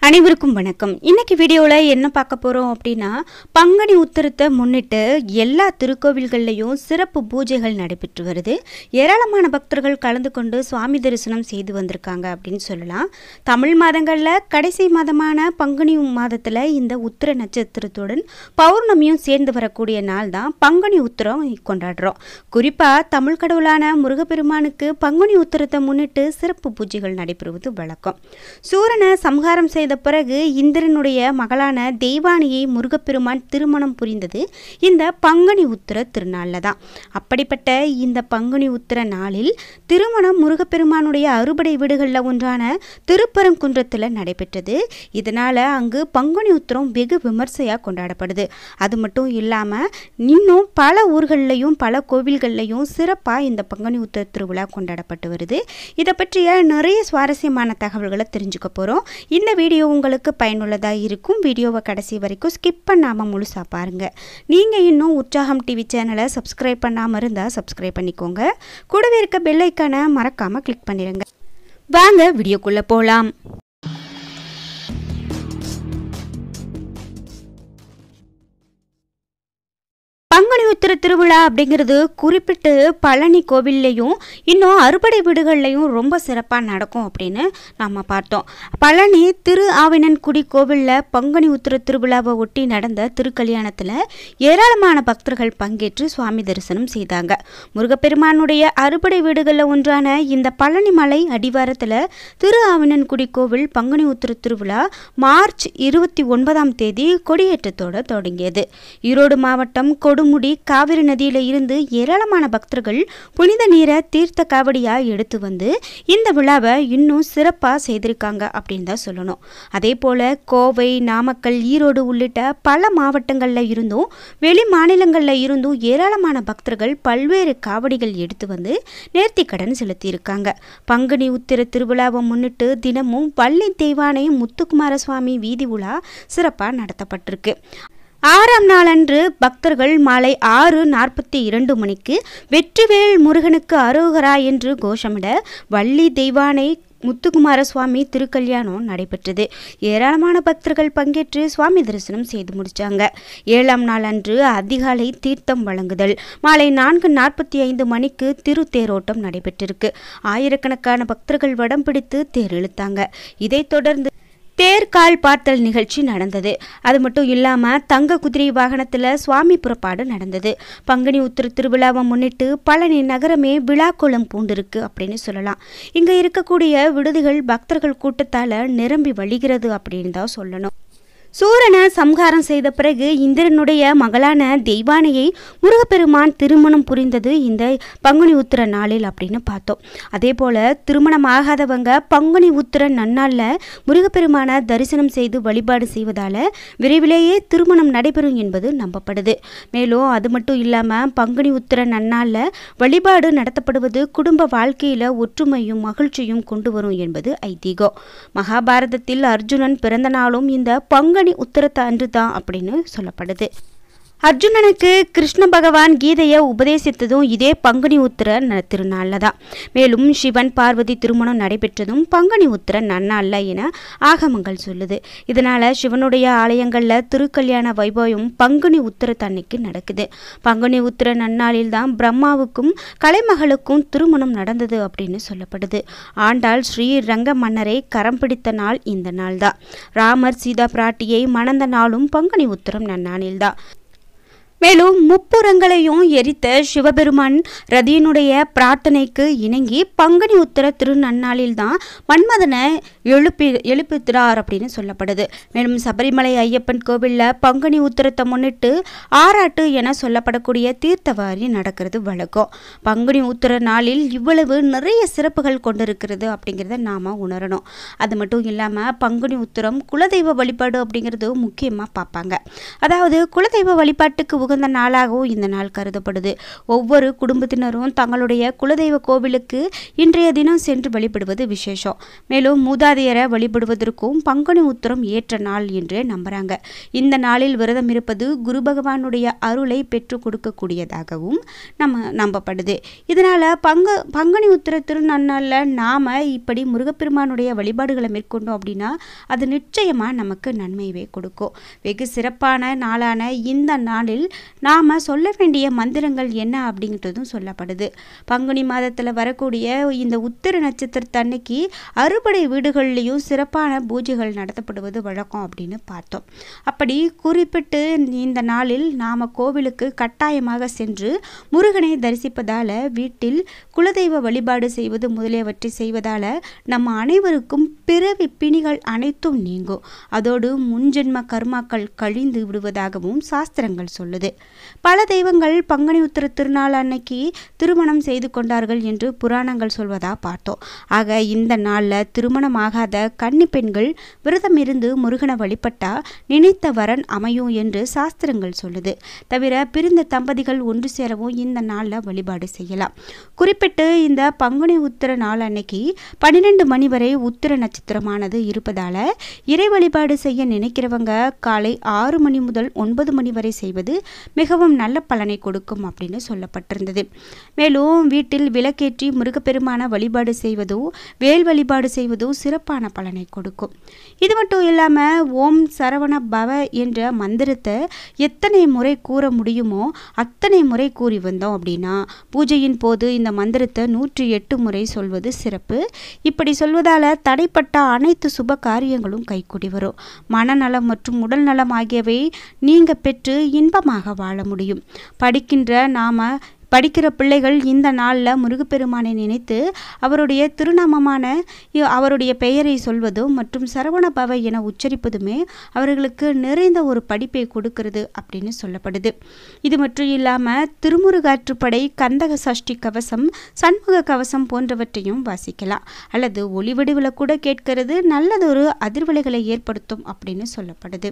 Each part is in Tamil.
அனைவருக்கும் வணக்கம் இன்னைக்கு வீடியோவில் என்ன பார்க்க போகிறோம் அப்படின்னா பங்குனி உத்திரத்தை முன்னிட்டு எல்லா திருக்கோவில்கள்லையும் சிறப்பு பூஜைகள் நடைபெற்று வருது ஏராளமான பக்தர்கள் கலந்து கொண்டு சுவாமி தரிசனம் செய்து வந்திருக்காங்க அப்படின்னு சொல்லலாம் தமிழ் மாதங்களில் கடைசி மாதமான பங்குனி மாதத்தில் இந்த உத்திர நட்சத்திரத்துடன் பௌர்ணமியும் சேர்ந்து வரக்கூடிய நாள் தான் பங்குனி உத்திரம் கொண்டாடுறோம் குறிப்பாக தமிழ் கடவுளான முருகப்பெருமானுக்கு பங்குனி உத்திரத்தை முன்னிட்டு சிறப்பு பூஜைகள் நடைபெறுவது வழக்கம் சூரனை சம்ஹாரம் செய்த பிறகு இந்திரனுடைய மகளான தெய்வானியை முருகப்பெருமான் திருமணம் புரிந்தது இந்த பங்குனி உத்திர திருநாளில் தான் அப்படிப்பட்ட இந்த பங்குனி உத்திர நாளில் திருமணம் முருகப்பெருமானுடைய அறுபடை வீடுகளில் ஒன்றான திருப்பரங்குன்றத்தில் நடைபெற்றது இதனால் அங்கு பங்குனி உத்திரம் வெகு விமர்சையாக கொண்டாடப்படுது அது மட்டும் இல்லாமல் இன்னும் பல ஊர்கள்லையும் பல கோவில்கள்லையும் சிறப்பாக இந்த பங்குனி உத்திர திருவிழா கொண்டாடப்பட்டு வருது இதை பற்றிய நிறைய சுவாரஸ்யமான தகவல்களை தெரிஞ்சுக்க போகிறோம் இந்த வீடியோ உங்களுக்கு பயனுள்ளதாக இருக்கும் வீடியோவை கடைசி வரைக்கும் ஸ்கிப் பண்ணாமல் முழுசாக பாருங்கள் நீங்கள் இன்னும் உற்சாகம் டிவி சேனலை சப்ஸ்கிரைப் பண்ணாமல் இருந்தால் சப்ஸ்கிரைப் பண்ணிக்கோங்க கூடவே இருக்க பெல் ஐக்கானை மறக்காமல் கிளிக் பண்ணிடுங்க வாங்க வீடியோக்குள்ளே போகலாம் பங்குனி உத்திர திருவிழா அப்படிங்கிறது குறிப்பிட்டு பழனி கோவில்லையும் இன்னும் அறுபடை வீடுகள்லையும் ரொம்ப சிறப்பாக நடக்கும் அப்படின்னு நம்ம பார்த்தோம் பழனி திரு ஆவினன்குடி கோவிலில் பங்குனி உத்திர திருவிழாவை ஒட்டி நடந்த திருக்கல்யாணத்தில் ஏராளமான பக்தர்கள் பங்கேற்று சுவாமி தரிசனம் செய்தாங்க முருகப்பெருமானுடைய அறுபடை வீடுகளில் ஒன்றான இந்த பழனி மலை அடிவாரத்தில் திரு ஆவினன்குடி கோவில் பங்குனி உத்திர திருவிழா மார்ச் இருபத்தி ஒன்பதாம் தேதி கொடியேற்றத்தோடு தொடங்கியது ஈரோடு மாவட்டம் கொடுமுடி காவிரி நதியில இருந்து ஏராளமான பக்தர்கள் புனித நீரை தீர்த்த காவடியா எடுத்து வந்து இந்த விழாவை இன்னும் சிறப்பாக செய்திருக்காங்க அப்படின்னு தான் சொல்லணும் அதே போல கோவை நாமக்கல் ஈரோடு உள்ளிட்ட பல மாவட்டங்களில் இருந்தும் வெளி மாநிலங்களில் இருந்தும் ஏராளமான பக்தர்கள் பல்வேறு காவடிகள் எடுத்து வந்து நேர்த்தி கடன் செலுத்தியிருக்காங்க பங்குனி உத்திர திருவிழாவை முன்னிட்டு தினமும் வள்ளி தெய்வானை முத்துக்குமார சுவாமி வீதி உலா சிறப்பாக நடத்தப்பட்டிருக்கு ஆறாம் நாளன்று பக்தர்கள் மாலை ஆறு நாற்பத்தி இரண்டு மணிக்கு வெற்றிவேல் முருகனுக்கு அரோகரா என்று கோஷமிட வள்ளி தெய்வானை முத்துக்குமார சுவாமி திருக்கல்யாணம் நடைபெற்றது ஏராளமான பக்தர்கள் பங்கேற்று சுவாமி தரிசனம் செய்து முடிச்சாங்க ஏழாம் நாள் அன்று அதிகாலை தீர்த்தம் வழங்குதல் மாலை நான்கு நாற்பத்தி ஐந்து மணிக்கு திருத்தேரோட்டம் நடைபெற்றிருக்கு ஆயிரக்கணக்கான பக்தர்கள் வடம் பிடித்து தேர் இழுத்தாங்க இதைத் தொடர்ந்து தேர்கால் பார்த்தல் நிகழ்ச்சி நடந்தது அது மட்டும் இல்லாமல் தங்க குதிரை வாகனத்தில் சுவாமி புறப்பாடு நடந்தது பங்குனி உத்திர திருவிழாவை முன்னிட்டு பழனி நகரமே விழாக்கோலம் பூண்டிருக்கு அப்படின்னு சொல்லலாம் இங்கே இருக்கக்கூடிய விடுதிகள் பக்தர்கள் கூட்டத்தால் நிரம்பி வழிகிறது அப்படின்னு தான் சொல்லணும் சூரனை சம்ஹாரம் செய்த பிறகு இந்திரனுடைய மகளான தெய்வானையை முருகப்பெருமான் திருமணம் புரிந்தது இந்த பங்குனி உத்திர நாளில் அப்படின்னு பார்த்தோம் அதே போல் திருமணம் ஆகாதவங்க பங்குனி உத்திர நன்னாளில் முருகப்பெருமானை தரிசனம் செய்து வழிபாடு செய்வதால் விரைவிலேயே திருமணம் நடைபெறும் என்பது நம்பப்படுது மேலும் அது மட்டும் இல்லாமல் பங்குனி உத்திர நன்னாளில் வழிபாடு நடத்தப்படுவது குடும்ப வாழ்க்கையில் ஒற்றுமையும் மகிழ்ச்சியும் கொண்டு வரும் என்பது ஐதீகம் மகாபாரதத்தில் அர்ஜுனன் பிறந்த நாளும் இந்த பங்குனி பங்குனி உத்தரத்த அன்று தான் அப்படின்னு சொல்லப்படுது அர்ஜுனனுக்கு கிருஷ்ண பகவான் கீதையை உபதேசித்ததும் இதே பங்குனி உத்திர ந- திருநாளில் தான் மேலும் சிவன் பார்வதி திருமணம் நடைபெற்றதும் பங்குனி உத்திர நன்னாளில் என ஆகமங்கள் சொல்லுது இதனால் சிவனுடைய ஆலயங்களில் திருக்கல்யாண வைபவம் பங்குனி உத்திரத்தன்னைக்கு நடக்குது பங்குனி உத்திர நன்னாளில் தான் பிரம்மாவுக்கும் கலைமகளுக்கும் திருமணம் நடந்தது அப்படின்னு சொல்லப்படுது ஆண்டாள் ஸ்ரீ ரங்க மன்னரை கரம் பிடித்த நாள் இந்த நாள் தான் ராமர் சீதா பிராட்டியை மணந்த நாளும் பங்குனி உத்திரம் நன்னாளில் தான் மேலும் முப்புறங்களையும் எரித்த சிவபெருமான் ரதியினுடைய பிரார்த்தனைக்கு இணங்கி பங்குனி உத்திர திருநன்னாளில் தான் மன்மதனை எழுப்பி எழுப்புகிறார் அப்படின்னு சொல்லப்படுது மேலும் சபரிமலை ஐயப்பன் கோவிலில் பங்குனி உத்திரத்தை முன்னிட்டு ஆராட்டு என சொல்லப்படக்கூடிய தீர்த்தவாரி நடக்கிறது வழக்கம் பங்குனி உத்திர நாளில் இவ்வளவு நிறைய சிறப்புகள் கொண்டிருக்கிறது அப்படிங்கிறத நாம் உணரணும் அது மட்டும் இல்லாமல் பங்குனி உத்திரம் குலதெய்வ வழிபாடு அப்படிங்கிறது முக்கியமாக பார்ப்பாங்க அதாவது குலதெய்வ வழிபாட்டுக்கு உகந்த உகந்த நாளாகவும் இந்த நாள் கருதப்படுது ஒவ்வொரு குடும்பத்தினரும் தங்களுடைய குலதெய்வ கோவிலுக்கு இன்றைய தினம் சென்று வழிபடுவது விசேஷம் மேலும் மூதாதையரை வழிபடுவதற்கும் பங்குனி உத்திரம் ஏற்ற நாள் என்றே நம்புறாங்க இந்த நாளில் விரதம் இருப்பது குரு பகவானுடைய அருளை பெற்றுக் கொடுக்கக்கூடியதாகவும் நம்ம நம்பப்படுது இதனால பங்கு பங்குனி உத்திர திருநன்னாளில் நாம இப்படி முருகப்பெருமானுடைய வழிபாடுகளை மேற்கொண்டோம் அப்படின்னா அது நிச்சயமா நமக்கு நன்மையவே கொடுக்கும் வெகு சிறப்பான நாளான இந்த நாளில் நாம சொல்ல வேண்டிய மந்திரங்கள் என்ன அப்படிங்கிறதும் சொல்லப்படுது பங்குனி மாதத்தில் வரக்கூடிய இந்த உத்திர நட்சத்திரத்தன்னைக்கு அறுபடை வீடுகள்லேயும் சிறப்பான பூஜைகள் நடத்தப்படுவது வழக்கம் அப்படின்னு பார்த்தோம் அப்படி குறிப்பிட்டு இந்த நாளில் நாம் கோவிலுக்கு கட்டாயமாக சென்று முருகனை தரிசிப்பதால் வீட்டில் குலதெய்வ வழிபாடு செய்வது முதலியவற்றை செய்வதால் நம்ம அனைவருக்கும் பிறவி பிணிகள் அனைத்தும் நீங்கும் அதோடு முன்ஜென்ம கர்மாக்கள் கழிந்து விடுவதாகவும் சாஸ்திரங்கள் சொல்லுது பல தெய்வங்கள் பங்குனி உத்திர திருநாள் அன்னைக்கு திருமணம் செய்து கொண்டார்கள் என்று புராணங்கள் சொல்வதா பார்த்தோம் ஆக இந்த நாளில் திருமணமாகாத கன்னி பெண்கள் விரதம் இருந்து முருகனை வழிபட்டா நினைத்த வரன் அமையும் என்று சாஸ்திரங்கள் சொல்லுது தவிர பிரிந்த தம்பதிகள் ஒன்று சேரவும் இந்த நாளில் வழிபாடு செய்யலாம் குறிப்பிட்டு இந்த பங்குனி உத்திர நாள் அன்னைக்கு பன்னிரெண்டு மணி வரை உத்திர நட்சத்திரமானது இருப்பதால இறை வழிபாடு செய்ய நினைக்கிறவங்க காலை ஆறு மணி முதல் ஒன்பது மணி வரை செய்வது மிகவும் நல்ல பலனை கொடுக்கும் அப்படின்னு சொல்லப்பட்டிருந்தது மேலும் வீட்டில் விளக்கேற்றி முருகப்பெருமான வழிபாடு செய்வதும் வேல் வழிபாடு செய்வதும் சிறப்பான பலனை கொடுக்கும் இது மட்டும் இல்லாமல் ஓம் சரவண பவ என்ற மந்திரத்தை எத்தனை முறை கூற முடியுமோ அத்தனை முறை கூறி வந்தோம் அப்படின்னா பூஜையின் போது இந்த மந்திரத்தை நூற்றி எட்டு முறை சொல்வது சிறப்பு இப்படி சொல்வதால் தடைப்பட்ட அனைத்து சுப காரியங்களும் கைக்கூடி வரும் மனநலம் மற்றும் உடல் நலம் ஆகியவை நீங்க பெற்று இன்பமாக வாழ முடியும் படிக்கின்ற நாம படிக்கிற பிள்ளைகள் இந்த நாளில் முருகப்பெருமானை நினைத்து அவருடைய திருநாமமான இ- அவருடைய பெயரை சொல்வதும் மற்றும் சரவண பவ என உச்சரிப்பதுமே அவர்களுக்கு நிறைந்த ஒரு படிப்பை கொடுக்கிறது அப்படின்னு சொல்லப்படுது இது மட்டும் இல்லாமல் திருமுருகாற்றுப்படை கந்தக சஷ்டி கவசம் சண்முக கவசம் போன்றவற்றையும் வாசிக்கலாம் அல்லது ஒளிவடிவில் கூட கேட்கிறது நல்லதொரு அதிர்வலைகளை ஏற்படுத்தும் அப்படின்னு சொல்லப்படுது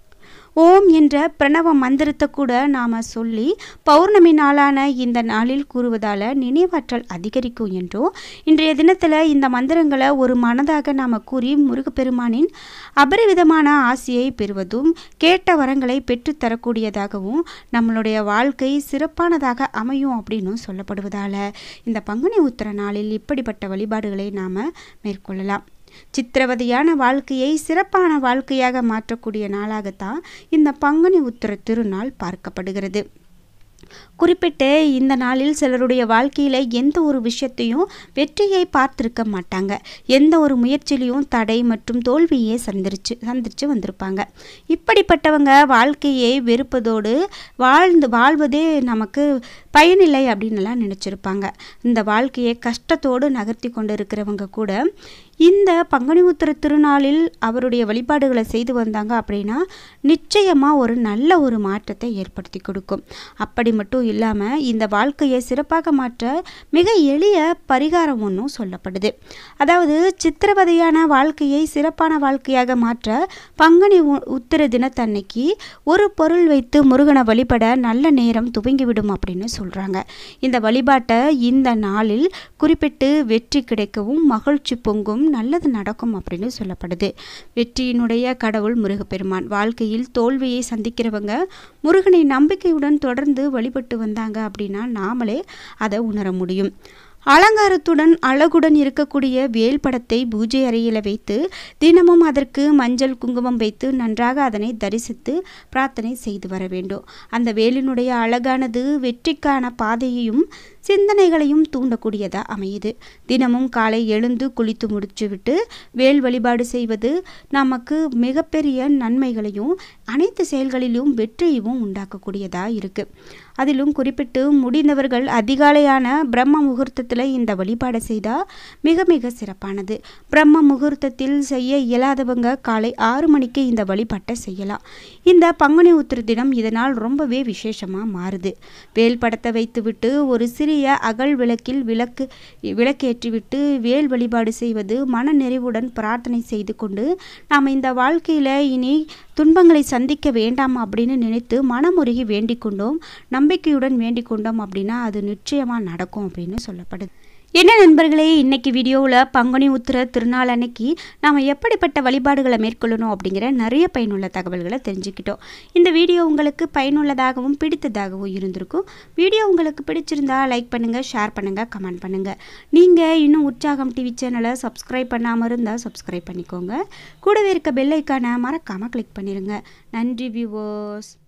ஓம் என்ற பிரணவ மந்திரத்தை கூட நாம் சொல்லி பௌர்ணமி நாளான இந்த நாளில் கூறுவதால் நினைவாற்றல் அதிகரிக்கும் என்றும் இன்றைய தினத்தில் இந்த மந்திரங்களை ஒரு மனதாக நாம் கூறி முருகப்பெருமானின் அபரிவிதமான ஆசையை பெறுவதும் கேட்ட வரங்களை பெற்றுத் தரக்கூடியதாகவும் நம்மளுடைய வாழ்க்கை சிறப்பானதாக அமையும் அப்படின்னும் சொல்லப்படுவதால் இந்த பங்குனி உத்திர நாளில் இப்படிப்பட்ட வழிபாடுகளை நாம் மேற்கொள்ளலாம் சித்திரவதையான வாழ்க்கையை சிறப்பான வாழ்க்கையாக மாற்றக்கூடிய நாளாகத்தான் இந்த பங்குனி உத்திர திருநாள் பார்க்கப்படுகிறது குறிப்பிட்டு இந்த நாளில் சிலருடைய வாழ்க்கையில் எந்த ஒரு விஷயத்தையும் வெற்றியை பார்த்திருக்க மாட்டாங்க எந்த ஒரு முயற்சியிலையும் தடை மற்றும் தோல்வியை சந்திரிச்சு சந்திச்சு வந்திருப்பாங்க இப்படிப்பட்டவங்க வாழ்க்கையை வெறுப்பதோடு வாழ்ந்து வாழ்வதே நமக்கு பயனில்லை அப்படின்னுலாம் நினச்சிருப்பாங்க இந்த வாழ்க்கையை கஷ்டத்தோடு நகர்த்தி கொண்டு இருக்கிறவங்க கூட இந்த பங்குனி உத்திர திருநாளில் அவருடைய வழிபாடுகளை செய்து வந்தாங்க அப்படின்னா நிச்சயமாக ஒரு நல்ல ஒரு மாற்றத்தை ஏற்படுத்தி கொடுக்கும் அப்படி மட்டும் இல்லாமல் இந்த வாழ்க்கையை சிறப்பாக மாற்ற மிக எளிய பரிகாரம் ஒன்றும் சொல்லப்படுது அதாவது சித்திரவதையான வாழ்க்கையை சிறப்பான வாழ்க்கையாக மாற்ற பங்குனி உ- உத்திர தினத்தன்னைக்கு ஒரு பொருள் வைத்து முருகனை வழிபட நல்ல நேரம் துவங்கிவிடும் அப்படின்னு சொல்கிறாங்க இந்த வழிபாட்டை இந்த நாளில் குறிப்பிட்டு வெற்றி கிடைக்கவும் மகிழ்ச்சி பொங்கும் நல்லது நடக்கும் அப்படின்னு சொல்லப்படுது வெற்றியினுடைய கடவுள் முருகப்பெருமான் வாழ்க்கையில் தோல்வியை சந்திக்கிறவங்க முருகனை நம்பிக்கையுடன் தொடர்ந்து வழிபட்டு வந்தாங்க அப்படின்னா நாமளே அதை உணர முடியும் அலங்காரத்துடன் அழகுடன் இருக்கக்கூடிய வேல் படத்தை பூஜை அறையில் வைத்து தினமும் அதற்கு மஞ்சள் குங்குமம் வைத்து நன்றாக அதனை தரிசித்து பிரார்த்தனை செய்து வர வேண்டும் அந்த வேலினுடைய அழகானது வெற்றிக்கான பாதையையும் சிந்தனைகளையும் தூண்டக்கூடியதாக அமையுது தினமும் காலை எழுந்து குளித்து முடிச்சுவிட்டு வேல் வழிபாடு செய்வது நமக்கு மிகப்பெரிய நன்மைகளையும் அனைத்து செயல்களிலும் வெற்றியையும் உண்டாக்கக்கூடியதாக இருக்குது அதிலும் குறிப்பிட்டு முடிந்தவர்கள் அதிகாலையான பிரம்ம முகூர்த்தத்தில் இந்த வழிபாடை செய்தால் மிக மிக சிறப்பானது பிரம்ம முகூர்த்தத்தில் செய்ய இயலாதவங்க காலை ஆறு மணிக்கு இந்த வழிபாட்டை செய்யலாம் இந்த பங்குனி உத்திர தினம் இதனால் ரொம்பவே விசேஷமாக மாறுது வேல் படத்தை வைத்துவிட்டு ஒரு சிறிய சிறிய அகல் விளக்கில் விளக்கு விளக்கேற்றிவிட்டு வேல் வழிபாடு செய்வது மன நிறைவுடன் பிரார்த்தனை செய்து கொண்டு நாம் இந்த வாழ்க்கையில் இனி துன்பங்களை சந்திக்க வேண்டாம் அப்படின்னு நினைத்து மனமுருகி வேண்டிக் கொண்டோம் நம்பிக்கையுடன் வேண்டிக் கொண்டோம் அப்படின்னா அது நிச்சயமாக நடக்கும் அப்படின்னு சொல்லப்படுது என்ன நண்பர்களே இன்னைக்கு வீடியோவில் பங்குனி உத்திர திருநாள் அன்னைக்கு நாம் எப்படிப்பட்ட வழிபாடுகளை மேற்கொள்ளணும் அப்படிங்கிற நிறைய பயனுள்ள தகவல்களை தெரிஞ்சுக்கிட்டோம் இந்த வீடியோ உங்களுக்கு பயனுள்ளதாகவும் பிடித்ததாகவும் இருந்திருக்கும் வீடியோ உங்களுக்கு பிடிச்சிருந்தா லைக் பண்ணுங்கள் ஷேர் பண்ணுங்கள் கமெண்ட் பண்ணுங்கள் நீங்கள் இன்னும் உற்சாகம் டிவி சேனலை சப்ஸ்கிரைப் பண்ணாமல் இருந்தால் சப்ஸ்கிரைப் பண்ணிக்கோங்க கூடவே இருக்க பெல் ஐக்கானை மறக்காமல் கிளிக் பண்ணிடுங்க நன்றி வியூவர்ஸ்